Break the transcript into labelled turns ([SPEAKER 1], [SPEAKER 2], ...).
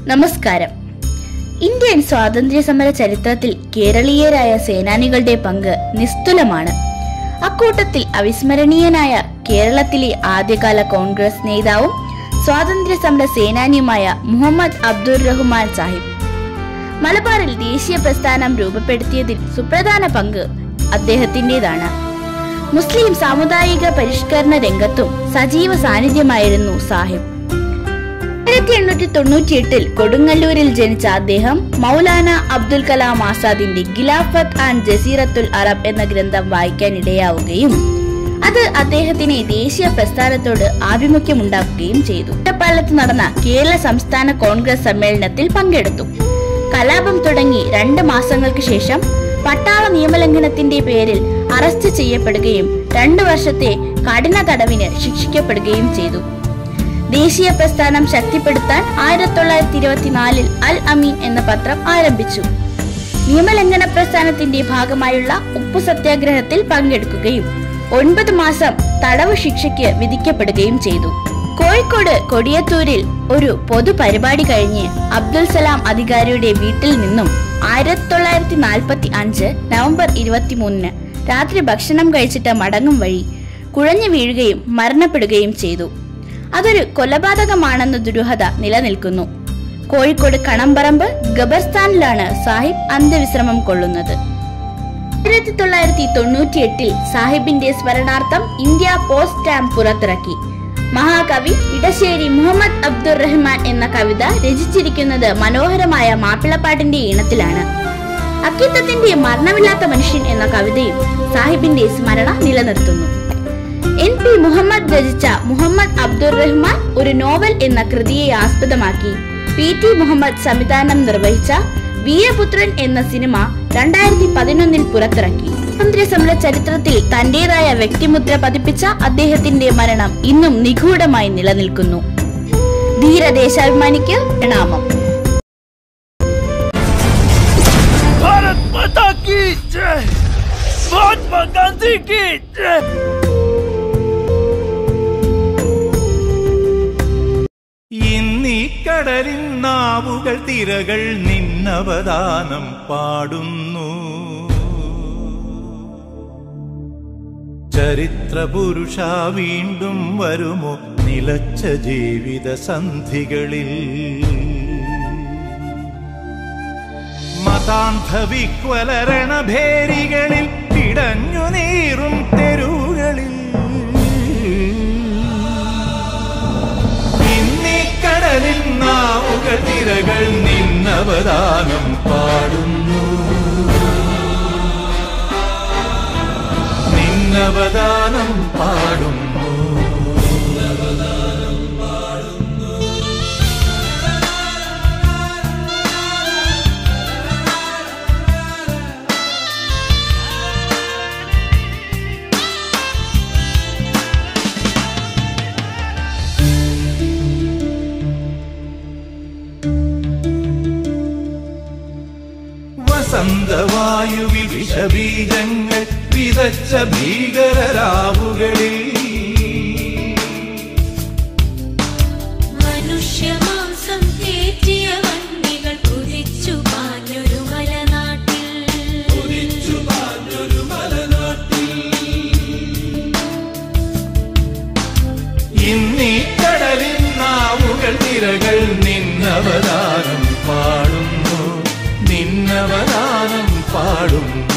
[SPEAKER 1] നമസ്കാരം ഇന്ത്യൻ സ്വാതന്ത്ര്യ സമര ചരിത്രത്തിൽ കേരളീയരായ സേനാനികളുടെ പങ്ക് നിസ്തുലമാണ് അക്കൂട്ടത്തിൽ അവിസ്മരണീയനായ കേരളത്തിലെ ആദ്യകാല കോൺഗ്രസ് നേതാവും സ്വാതന്ത്ര്യ സമര സേനാനിയുമായ മുഹമ്മദ് അബ്ദുർ റഹ്മാൻ സാഹിബ് മലബാറിൽ ദേശീയ പ്രസ്ഥാനം രൂപപ്പെടുത്തിയതിൽ സുപ്രധാന പങ്ക് അദ്ദേഹത്തിൻ്റെതാണ് മുസ്ലിം സാമുദായിക പരിഷ്കരണ രംഗത്തും സജീവ സാന്നിധ്യമായിരുന്നു സാഹിബ് ആയിരത്തി എണ്ണൂറ്റി തൊണ്ണൂറ്റി എട്ടിൽ കൊടുങ്ങല്ലൂരിൽ ജനിച്ച അദ്ദേഹം മൗലാന അബ്ദുൽ കലാം ആസാദിന്റെ ഗിലാഫത്ത് ആൻഡ് ജസീറത്തുൽ അറബ് എന്ന ഗ്രന്ഥം വായിക്കാൻ ഇടയാവുകയും അത് അദ്ദേഹത്തിന് ദേശീയ പ്രസ്ഥാനത്തോട് ആഭിമുഖ്യമുണ്ടാക്കുകയും ചെയ്തു ഒറ്റപ്പാലത്ത് നടന്ന കേരള സംസ്ഥാന കോൺഗ്രസ് സമ്മേളനത്തിൽ പങ്കെടുത്തു കലാപം തുടങ്ങി രണ്ട് മാസങ്ങൾക്ക് ശേഷം പട്ടാള നിയമലംഘനത്തിന്റെ പേരിൽ അറസ്റ്റ് ചെയ്യപ്പെടുകയും രണ്ടു വർഷത്തെ കഠിന തടവിന് ശിക്ഷിക്കപ്പെടുകയും ചെയ്തു ദേശീയ പ്രസ്ഥാനം ശക്തിപ്പെടുത്താൻ ആയിരത്തി തൊള്ളായിരത്തി ഇരുപത്തിനാലിൽ അൽ അമീൻ എന്ന പത്രം ആരംഭിച്ചു നിയമലംഘന പ്രസ്ഥാനത്തിന്റെ ഭാഗമായുള്ള ഉപ്പു സത്യാഗ്രഹത്തിൽ പങ്കെടുക്കുകയും ഒൻപത് മാസം തടവ് ശിക്ഷയ്ക്ക് വിധിക്കപ്പെടുകയും ചെയ്തു കോഴിക്കോട് കൊടിയത്തൂരിൽ ഒരു പൊതുപരിപാടി കഴിഞ്ഞ് അബ്ദുൽ സലാം അധികാരിയുടെ വീട്ടിൽ നിന്നും ആയിരത്തി തൊള്ളായിരത്തി നാൽപ്പത്തി അഞ്ച് നവംബർ ഇരുപത്തിമൂന്നിന് രാത്രി ഭക്ഷണം കഴിച്ചിട്ട് മടങ്ങും വഴി കുഴഞ്ഞു വീഴുകയും മരണപ്പെടുകയും ചെയ്തു അതൊരു കൊലപാതകമാണെന്ന ദുരൂഹത നിലനിൽക്കുന്നു കോഴിക്കോട് കണമ്പറമ്പ് ഗബർസ്ഥാനിലാണ് സാഹിബ് അന്ത്യവിശ്രമം കൊള്ളുന്നത് ആയിരത്തി തൊള്ളായിരത്തി തൊണ്ണൂറ്റി എട്ടിൽ സാഹിബിന്റെ സ്മരണാർത്ഥം ഇന്ത്യ പോസ്റ്റ് സ്റ്റാമ്പ് പുറത്തിറക്കി മഹാകവി ഇടശ്ശേരി മുഹമ്മദ് അബ്ദുർ റഹ്മാൻ എന്ന കവിത രചിച്ചിരിക്കുന്നത് മനോഹരമായ മാപ്പിളപ്പാട്ടിന്റെ ഈണത്തിലാണ് അക്കിത്തത്തിന്റെ മരണമില്ലാത്ത മനുഷ്യൻ എന്ന കവിതയും സാഹിബിന്റെ സ്മരണ നിലനിർത്തുന്നു എൻ പി മുഹമ്മദ് രചിച്ച മുഹമ്മദ് അബ്ദുർ റഹ്മാൻ ഒരു നോവൽ എന്ന കൃതിയെ ആസ്പദമാക്കി പി ടി മുഹമ്മദ് സംവിധാനം നിർവഹിച്ച വീരപുത്രൻ എന്ന സിനിമ രണ്ടായിരത്തി പതിനൊന്നിൽ പുറത്തിറക്കി സ്വാതന്ത്ര്യ സമര ചരിത്രത്തിൽ തന്റേതായ വ്യക്തിമുദ്ര പതിപ്പിച്ച അദ്ദേഹത്തിന്റെ മരണം ഇന്നും നിഗൂഢമായി നിലനിൽക്കുന്നു ധീരദേശാഭിമാനിക്ക് പ്രണാമം
[SPEAKER 2] भारत माता की जय महात्मा गांधी की जय
[SPEAKER 3] ഇന്നീ കടലിൻ നാവുകൾ തിരകൾ നിന്നവദാനം പാടുന്നു ചരിത്ര പുരുഷ വീണ്ടും വരുമോ നിലച്ച ജീവിത സന്ധികളിൽ മതാന്ധവിക്വലരണ ഭേരികളിൽ പിടഞ്ഞു നീറും തെരുവുകളിൽ ഇന്നിക്കടലിൻ നാവുകൾ തിരകൾ നിന്നവദാനം പാടുന്നു നിന്നവദാനം പാടുന്നു വസന്തവായുവിൽ വിഷബീജങ്ങൾ വിതച്ച ഭീകരരാവുകളിൽ
[SPEAKER 4] മനുഷ്യമാംസം തേറ്റിയ വണ്ടികൾ കുതിച്ചു പാഞ്ഞൊരു മലനാട്ടിൽ
[SPEAKER 3] ഇന്നീ കടലിൻ നാവുകൾ തിരകൾ നിന്നവദാനം പാടുന്നു നിന്നവദാനം പാടുന്നു